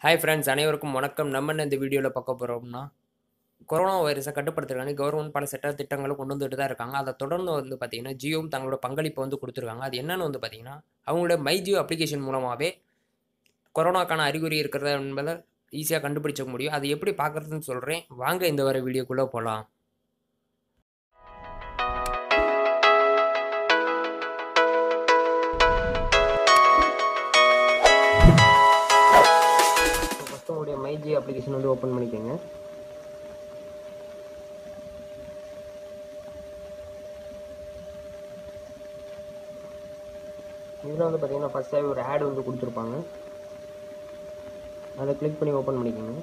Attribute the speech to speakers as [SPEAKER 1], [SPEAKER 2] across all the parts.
[SPEAKER 1] hi friends அனைவருக்கும் வணக்கம் நம்ம என்ன இந்த வீடியோவில் பார்க்க போகிறோம்னா கொரோனா வைரஸை கட்டுப்படுத்துறதுக்கான கவர்மெண்ட் பல சட்ட திட்டங்களை கொண்டு வந்துட்டு தான் இருக்காங்க அதை தொடர்ந்து வந்து பார்த்தீங்கன்னா ஜியோவும் தங்களோட பங்களிப்பை வந்து கொடுத்துருக்காங்க அது என்னன்னு வந்து பார்த்தீங்கன்னா அவங்களோட மை ஜியோ அப்ளிகேஷன் மூலமாகவே கொரோனாக்கான அறிகுறி இருக்கிறத என்பதை ஈஸியாக கண்டுபிடிச்ச முடியும் அது எப்படி பார்க்குறதுன்னு சொல்கிறேன் வாங்க இந்த வர வீடியோக்குள்ளே போகலாம் ஃபஸ்ட்டு உங்களுடைய மைஜி அப்ளிகேஷன் வந்து ஓப்பன் பண்ணிக்கோங்க இதில் வந்து பார்த்தீங்கன்னா ஃபஸ்ட்டாகவே ஒரு ஆட் வந்து கொடுத்துருப்பாங்க அதை கிளிக் பண்ணி ஓப்பன் பண்ணிக்கோங்க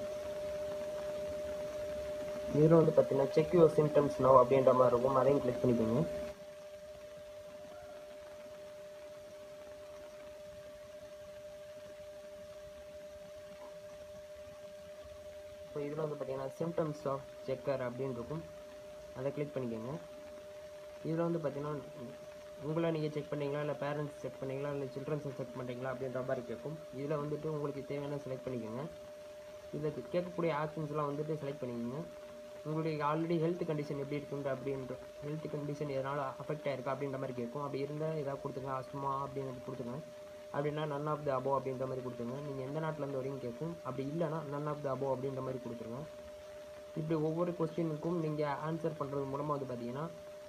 [SPEAKER 1] இதில் வந்து பார்த்தீங்கன்னா செக் யுவர் சிம்டம்ஸ் நோ அப்படின்ற மாதிரி இருக்கும் அதையும் கிளிக் பண்ணிக்கோங்க ஸோ இதில் வந்து பார்த்தீங்கன்னா சிம்டம்ஸ் ஆஃப் செக்கர் அப்படின்னு இருக்கும் அதை கிளிக் பண்ணிக்கோங்க இதில் வந்து பார்த்தீங்கன்னா உங்களை நீங்கள் செக் பண்ணீங்களா இல்லை பேரண்ட்ஸ் செக் பண்ணீங்களா இல்லை சில்ட்ரன்ஸை செக் பண்ணுறீங்களா அப்படின்ற மாதிரி கேட்கும் இதில் வந்துட்டு உங்களுக்கு தேவையான செலக்ட் பண்ணிக்கோங்க இதில் கேட்கக்கூடிய ஆப்ஷன்ஸ்லாம் வந்துட்டு செலக்ட் பண்ணிக்கோங்க உங்களுடைய ஆல்ரெடி ஹெல்த் கண்டிஷன் எப்படி இருக்குன்ற அப்படின்ற ஹெல்த் கண்டிஷன் எதனால் அஃபெக்ட் ஆயிருக்கா அப்படின்ற மாதிரி கேட்கும் அப்படி இருந்தால் ஏதாவது கொடுத்துங்க அஸ்மா அப்படின்னு கொடுத்துங்க அப்படின்னா நன் ஆஃப் த அபோ அப்படின்ற மாதிரி கொடுத்துருங்க நீங்கள் எந்த நாட்டிலேருந்து வரீங்க கேட்கும் அப்படி இல்லைன்னா நன் ஆஃப் த அபோ அப்படின்ற மாதிரி கொடுத்துருங்க இப்படி ஒவ்வொரு கொஸ்டினுக்கும் நீங்கள் ஆன்சர் பண்ணுறது மூலமாக வந்து பார்த்தீங்கன்னா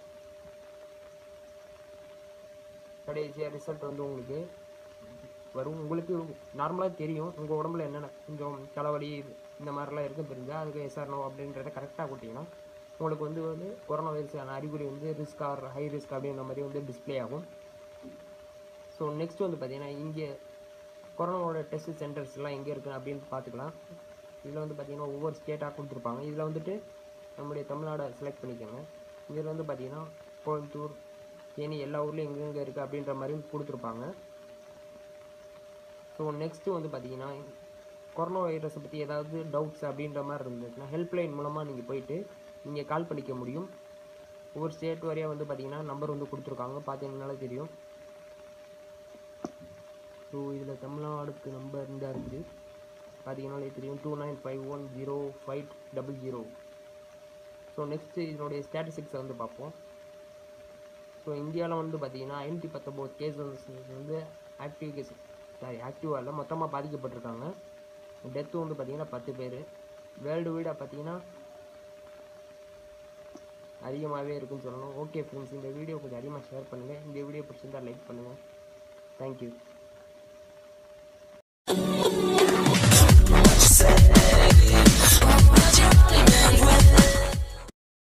[SPEAKER 1] கடைசியாக ரிசல்ட் வந்து உங்களுக்கு வரும் உங்களுக்கு நார்மலாக தெரியும் உங்கள் உடம்புல என்னென்ன கொஞ்சம் தலைவலி இந்த மாதிரிலாம் இருக்கும் தெரிஞ்சால் அதுக்கு எஸ்ஆர்னோ அப்படின்றத கரெக்டாக கொடுத்தீங்கன்னா உங்களுக்கு வந்து வந்து கொரோனா வைரஸான அறிகுறி வந்து ரிஸ்க் ஆர் ஹை ரிஸ்க் அப்படின்ற மாதிரி வந்து டிஸ்ப்ளே ஆகும் ஸோ நெக்ஸ்ட் வந்து பார்த்தீங்கன்னா இங்கே கொரோனாவோட டெஸ்ட் சென்டர்ஸ்லாம் எங்கே இருக்குது அப்படின்னு பார்த்துக்கலாம் இதில் வந்து பார்த்தீங்கன்னா ஒவ்வொரு ஸ்டேட்டாக கொடுத்துருப்பாங்க இதில் வந்துட்டு நம்முடைய தமிழ்நாடை செலக்ட் பண்ணிக்கோங்க இதில் வந்து பார்த்தீங்கன்னா கோயம்புத்தூர் தேனி எல்லா ஊர்லேயும் எங்கெங்கே இருக்குது அப்படின்ற மாதிரியும் கொடுத்துருப்பாங்க ஸோ நெக்ஸ்ட்டு வந்து பார்த்தீங்கன்னா கொரோனா வைரஸை பற்றி ஏதாவது டவுட்ஸ் அப்படின்ற மாதிரி இருந்துச்சுன்னா ஹெல்ப்லைன் மூலமாக நீங்கள் போயிட்டு நீங்கள் கால் பண்ணிக்க முடியும் ஒவ்வொரு ஸ்டேட் வரையாக வந்து பார்த்தீங்கன்னா நம்பர் வந்து கொடுத்துருக்காங்க பார்த்தீங்கன்னாலே தெரியும் ஸோ இதில் தமிழ்நாடுக்கு நம்பர் இந்த இருக்குது பார்த்தீங்கன்னாலே தெரியும் two nine five one zero five double zero so next இதனுடைய ஸ்டாட்டிஸ்டிக்ஸை வந்து பார்ப்போம் ஸோ இந்தியாவில் வந்து பார்த்தீங்கன்னா ஐநூற்றி பத்தொம்போது கேசஸ் வந்து ஆக்டிவ் கேஸ் சாரி ஆக்டிவாக இல்லை மொத்தமாக பாதிக்கப்பட்டிருக்காங்க டெத்து வந்து பார்த்தீங்கன்னா பத்து பேர் வேர்ல்டு வைடாக பார்த்தீங்கன்னா அதிகமாகவே இருக்குன்னு சொல்லணும் ஓகே ஃப்ரெண்ட்ஸ் இந்த வீடியோ கொஞ்சம் அதிகமாக ஷேர் பண்ணுங்கள் இந்த வீடியோ பிடிச்சிருந்தா லைக் பண்ணுங்கள் தேங்க்யூ